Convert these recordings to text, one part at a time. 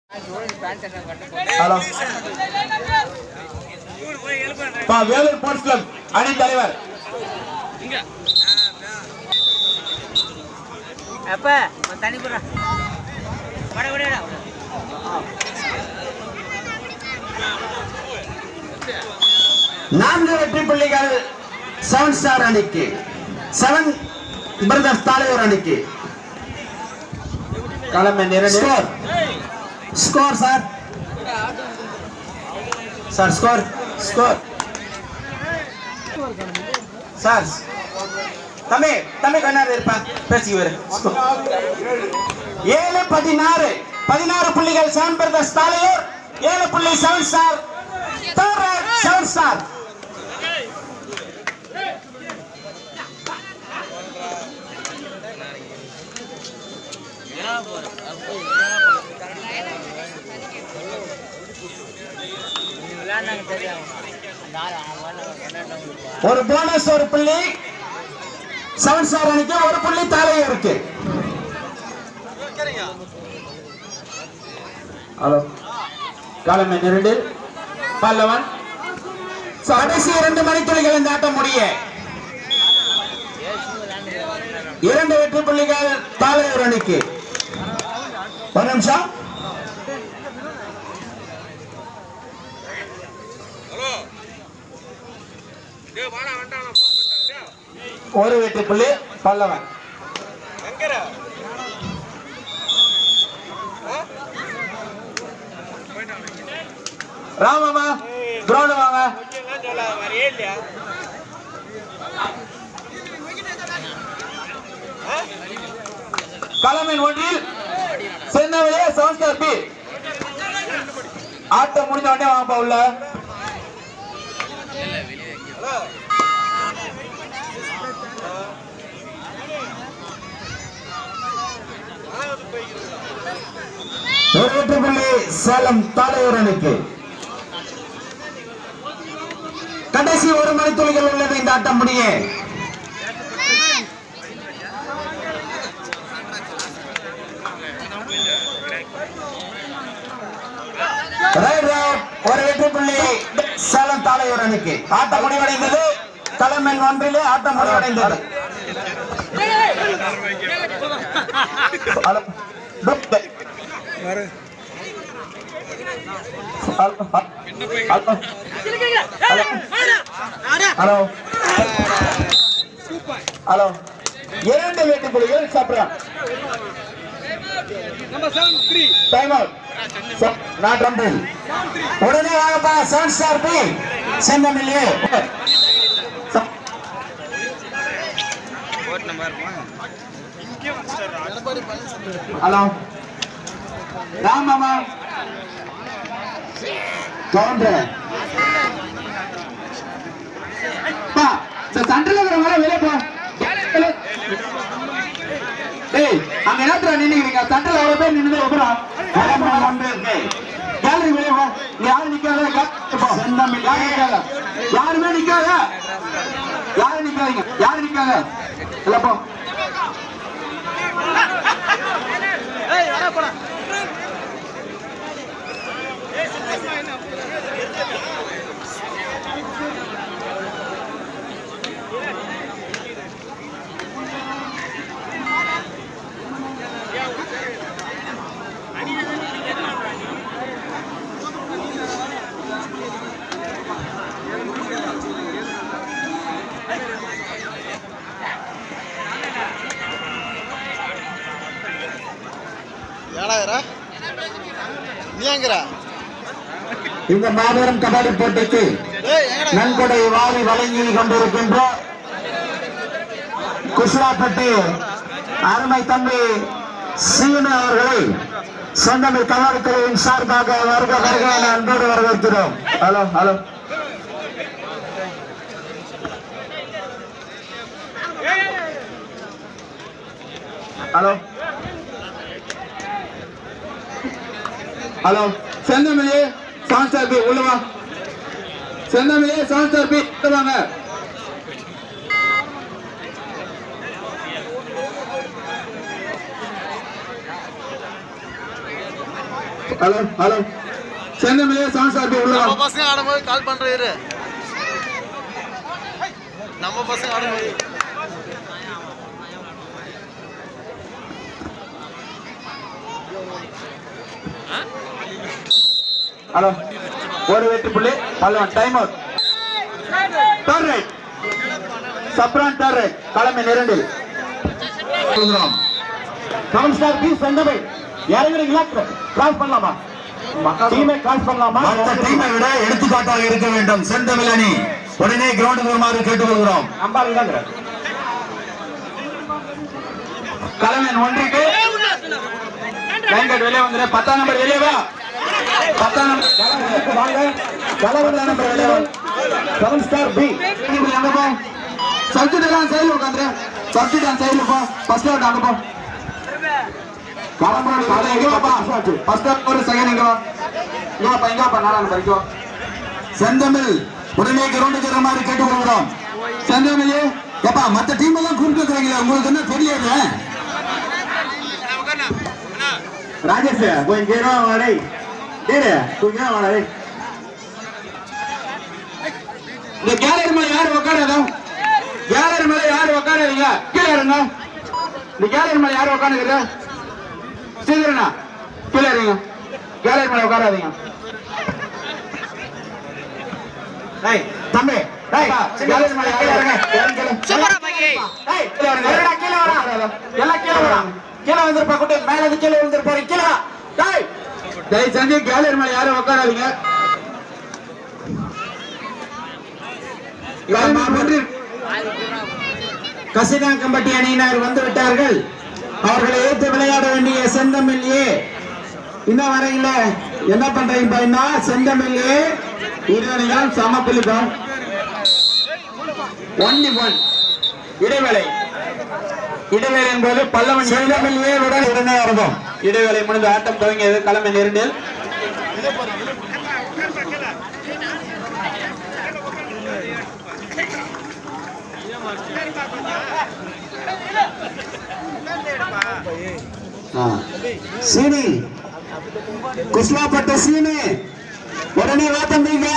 Hello பா Vellore sports club அணி தலைவர் அப்ப ஒரு தண்ணி போடுறா வட விடா நான்கு வெற்றி புள்ளிகள் செவன் ஸ்டார் அணிக்கு செவன் பிரதர்ஸ் தலைவர் அணிக்கு கிளம்ப நிறைய score score sir sir score score sir தம்பி தம்பி கண்ணாடி இருப்பான் பேசி வரு ஏழு பதினாறு பதினாறு புள்ளிகள் செவன் பிரதர்ஸ் தலைவர் ஏழு புள்ளி செவன் ஸ்டார் செவன் ஸ்டார் விளையாண்டாங்க தெரியும் அந்த ஆள் அவன் விளையாண்டவங்களுக்கு ஒரு போனஸ் ஒரு புள்ளி செவன் ஸ்டார் அணிக்கு ஒரு புள்ளி தலைவருக்கு ஹலோ காலமே இரண்டு பல்லவன் கடைசி இரண்டு மணித்துளிகள் இந்த ஆட்டம் முடிய இரண்டு வெற்றி புள்ளிகள் தலைவர் அணிக்கு ஒரு நிமிஷம் ஒரு வெற்றி புள்ளி பல்லவன் ராமமா கிரௌண்ட் வாங்க களமின் ஒன்றில் சென்னவையே சவுன்ஸ்டர் பி ஆட்டம் முடிஞ்ச உடனே வாங்கப்பா உள்ள ஒரு வெற்றி புள்ளி சேலம் தலைவர் அணிக்கு கடைசி ஒரு மணித்துளிகள் உள்ளது இந்த ஆட்டம் முடிய ரைட் ரவுட் ஒரு வெற்றி புள்ளி சேலம் தலைவர் அணிக்கு ஆட்டம் முடிவடைந்தது தலைமையின் ஒன்றிலே ஆட்டம் முடிவடைந்தது hello. Hello. Hello. Hello hello இரண்டு வெற்றி புள்ளிகள் சாப்பிடுறான் டைம் அவுட் நாட் ரம்பிள் உடனே வாங்கப்பா செவன் ஸ்டார் பி செந்தமில்லையே ஹலோ ராமாமா கவுண்டர் பா இந்த சண்டல இருக்கிறவங்க வெளியே போ டேய் அங்க என்னத்துல நின்னுக்கிறீங்க சண்டல எவ்வளவு பேர் நின்னு அப்புறம் கேலரி வெளியே போ இங்க யாரும் நிக்காத கேலரி போ செந்தமிழ் யாரும் நிக்காத யாருமே நிக்காத யாரும் நிக்காதீங்க யாரும் நிக்காத இல்ல போ ஏடாயிரா நீ எங்கடா இந்த மாபெரும் கபடி போட்டிக்கு டேய் எங்கடா நன்கொடை வாரி வழங்கி கொண்டிருக்கின்ற குஷ்லாப்பட்டி அருமை தம்பி சீனு அவர்களை சொந்தமிழ் கலாரித்துறையின் சார்பாக வருக வருக என அன்போடு வரவேற்கிறோம் ஹலோ ஹலோ ஹலோ ஹலோ செந்தமிழே சான்ஸ்டார் பி உள்ள வா செந்தமிழே சான்ஸ்டார் பி உள்ள வாங்க ஹலோ ஹலோ செந்தமிழே சவுண்ட் சார்பி உள்ள நம்ம பசங்க ஆடும்போது கால் பண்ற இரு நம்ம பசங்க ஆடும்போது ஹலோ ஒரு வெற்றி புள்ளி Pallavan time out turn right saffron turn right களம் எண் இரண்டில் செவன் ஸ்டார் பி செந்தமிழ் இறங்குறீங்களா கிராஸ் பண்ணலாமா டீமை கிராஸ் பண்ணலாமா மற்ற டீமை விட எடுத்துக்காட்டாக இருக்க வேண்டும் செந்தமிழ் அணி உடனே கிரவுண்டுக்கு வருமாறு கேட்டுக்கொள்கிறோம் அம்பாள் தாங்க களம் எண் ஒன்றுக்கு லைன் கட் வெளியே வந்துரு பத்தாம் நம்பர் வெளியே வா பத்தாம் நம்பர் களம் வாங்க களம் நம்பர் வெளியே வா செவன் ஸ்டார் பி எங்க போ சப்ஜெக்ட் எல்லாம் சைடுல உட்காந்துரு சப்ஜெக்ட் அந்த சைடுல போ ஃபர்ஸ்ட் அவுட் அங்க போ களம் போடு களம் எங்க வாப்பா ஃபர்ஸ்ட் அவுட் ஒரு செகண்ட் எங்க வா இங்க வாப்பா இங்க வாப்பா நாலாம் நம்பர் இங்க வா செந்தமிழ் உடனே கிரவுண்டுக்கு வருமாறு கேட்டுக்கொள்கிறோம் செந்தமிழே ஏப்பா மற்ற டீம் எல்லாம் கூப்பிட்டுருக்கிறீங்களா உங்களுக்கு என்ன தெரியல ராஜேஷ் கொஞ்சம் கீழே வாடை கீழே கொஞ்சம் வாடை இந்த கேலரி மேல யாரு உட்காராதோ கேலரி மேல யாரு உட்காராதீங்க கீழே இருங்க இந்த கேலரி மேல யாரு உட்காந்துக்கிற சீக்கிரண்ணா கீழே இருங்க கேலரி மேல உட்காராதீங்க டேய் தம்பி டேய் கேலரி மேல யாரு இறங்க இறங்க சூப்பரா பாக்கி ஏய், கீழே வரங்க. இருடா, கீழே வரா. எல்லாம் கீழே வரா. கீழே வந்துருப்பா, குட்டி. மேல இருந்து கீழே விழுந்துரு போறீங்க. கீழே வா. டேய். தயவு செஞ்சு gallery மேல யாரும் உட்காராதீங்க. கல்வி ஒன்றில் கசினாங்கம்பட்டி அணியினர் வந்து விட்டார்கள் அவர்களை ஏற்று விளையாட வேண்டிய செந்தமிழ் ஏ இந்த வரையில என்ன பண்றீங்க பையனா செந்தமிழ் ஏ இருவரையும் சமப்பிலிப்போம் ஒன்லி ஒன் இடைவேளை இடைவேளை என்பது பல்லவன் செந்தமிழ்யே உடன் உடனே இருக்கும் இடைவேளை முடிந்து ஆட்டம் துவங்கியது களமை நெருண்டில் சீனி குஸ்லாப்பட்ட சீனி உடனே வா தம்பிங்க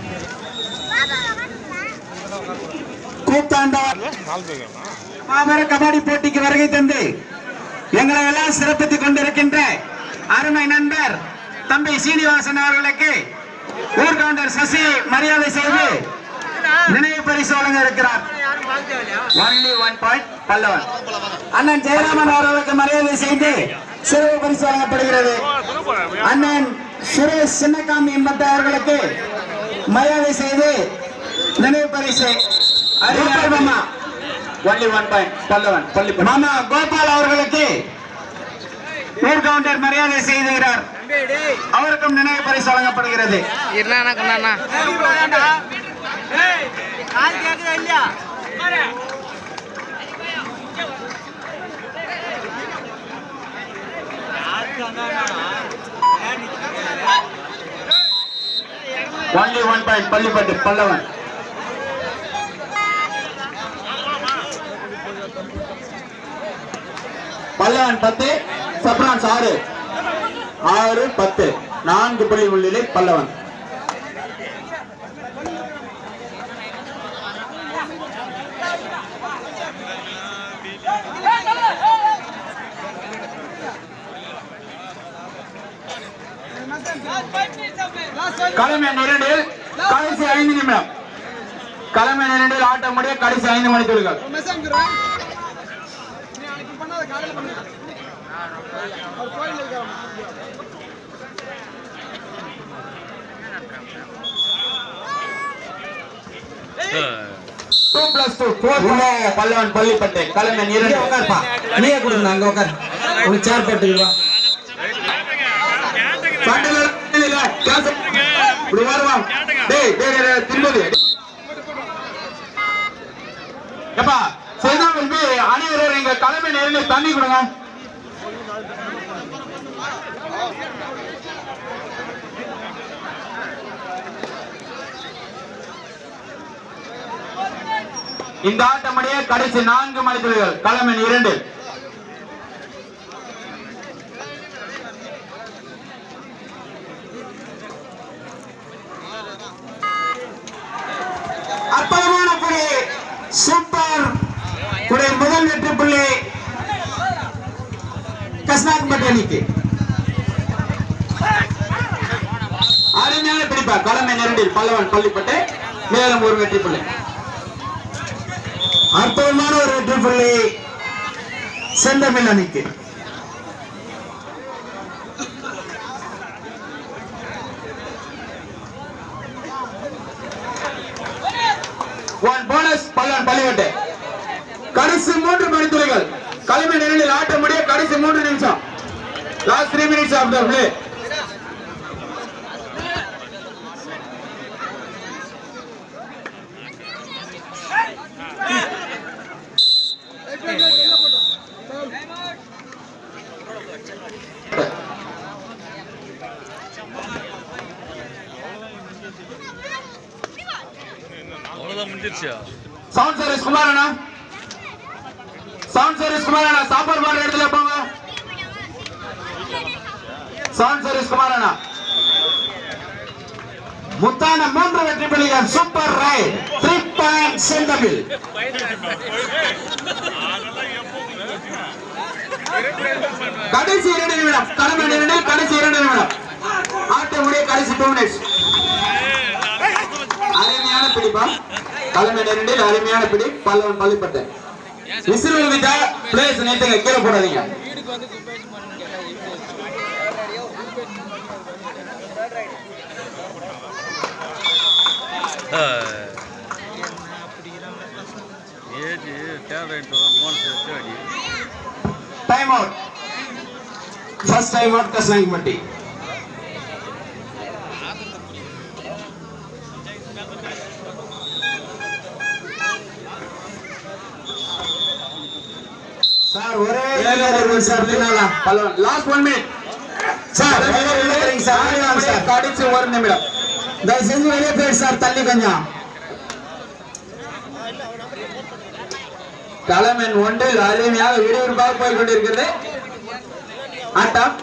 கூத்தாண்டா மாபெரும் கபடி போட்டிக்கு வருகை தந்து எங்களை எல்லாம் சிறப்பித்துக் கொண்டிருக்கின்ற அருமை நண்பர் தம்பி சீனிவாசன் அவர்களுக்கு ஊர்கவுண்டர் சசி மரியாதை செய்து நினைவு பரிசு வழங்க இருக்கிறார் ஒன்லி ஒன் பாயிண்ட் பல்லவன் அண்ணன் ஜெயராமன் அவர்களுக்கு மரியாதை செய்து சிறப்பு பரிசு வழங்கப்படுகிறது அண்ணன் சுரேஷ் சின்னகாமி என்பட்ட அவர்களுக்கு மரியாதை செய்து நினைவு பரிசு கோபால் மாமா ஒன்லி ஒன் பாயிண்ட் பல்லவன் பள்ளி மாமா கோபால் அவர்களுக்கு ஊர் கவுண்டர் மரியாதை செய்துகிறார் அவருக்கும் நினைவு பரிசு வழங்கப்படுகிறது இருந்தாண்ணா கொண்டாண்ணா கால் கேக்குதா இல்லையா only one point Pallipattu Pallavan Pallavan பத்து சப்ரான்ஸ் ஆறு ஆறு பத்து நான்கு புள்ளி முள்ளிலே பல்லவன் களம் எண் இரண்டில் கடைசி ஐந்து நிமிடம் களம் எண் இரண்டில் ஆட்டம் முடிய கடைசி ஐந்து மணி துளிகள் two plus two four Pallavan Pallipattu களம் எண் இரண்டு உட்கார்ப்பா நீயே கொடுங்க அங்க உட்கார் உனக்கு சேர் போட்டுக்குவா சண்டையில இல்ல கேஸ் இப்படி வருவா டேய் டேய் டேய் திரும்பது எப்பா சேதாமல் போய் அனைவரும் எங்க தலைமை நேரில் தண்ணி கொடுங்க இந்த ஆட்டமடைய கடைசி நான்கு மணித்துளிகள் களம் எண் இரண்டு பள்ளிப்பட்டு அணிக்கு அருமையான பிடிப்பா கடமை நெருண்டில் பல்லவன் பள்ளிப்பட்டு மேலும் ஒரு வெற்றி புள்ளி அற்புதமான ஒரு வெற்றி புள்ளி செந்தமிழ் அணிக்கு ஒன் போனஸ் பல்லவன் பள்ளிவட்டு கடைசி மூன்று மணித்துளிகள் களிமண் நிலையில் ஆட்ட முடிய கடைசி மூன்று நிமிஷம் last three minutes of the play அவ்வளவுதான் முடிஞ்சிருச்சா சவுண்ட் சர்வீஸ் குமாரண்ணா சவுண்ட் சர்வீஸ் குமாரண்ணா சாப்பாடு போடுற இடத்துல போங்க சவுண்ட் சர்வீஸ் குமாரண்ணா முத்தான மூன்று வெற்றி புள்ளிகள் சூப்பர் ரைட் த்ரீ பாயிண்ட் செந்தமிழ் கடைசி இரண்டு நிமிடம் கடமை நிமிடம் கடைசி இரண்டு நிமிடம் ஆட்ட முடிய கடைசி டூ மினிட்ஸ் அருமையான பிடிப்பா தலைமை நேரண்டில் அருமையான பிடி பல்லவன் பள்ளிப்பட்டு விசிறு விழுந்துட்டா பிளேஸ் நேற்றுங்க கீழே போடாதீங்க ஏஜ் டேப்லெட் மூணு சேர்த்து அடி time out first time out Kasanangipatti sir ஒரே sir Pallavan last one minute sir sir கடைசி ஒரு நிமிடம் தயவு செஞ்சு வெளியே போயிடு சார் தள்ளி கொஞ்சம் களமென் ஒன்றில் அருமையாக விறுவிறுப்பாக போய் கொண்டிருக்கிறது ஆட்டம்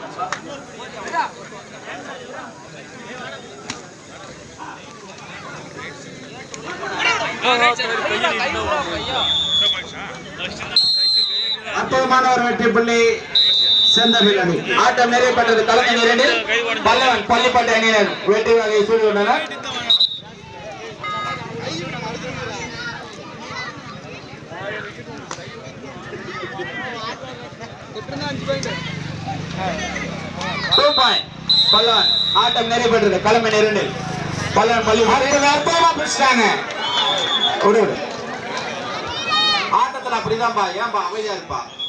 அற்புதமான ஒரு வெற்றி புள்ளி செந்தமிழ் அணி ஆட்டம் நிறைவேற்றது கலைஞர் இரண்டில் பல்லவன் பள்ளிப்பட்டு அணியினர் வெற்றி வகையை சூழ்ந்துள்ளனர் டூ பாயிண்ட் பல்லவன் ஆட்டம் நிறைவேற்றது கிளம்பி இரண்டில் பல்லவன் பள்ளி அற்புதமா பிடிச்சிட்டாங்க விடு விடு ஆட்டத்துல அப்படிதான்பா ஏன்பா அமைதியா இருப்பா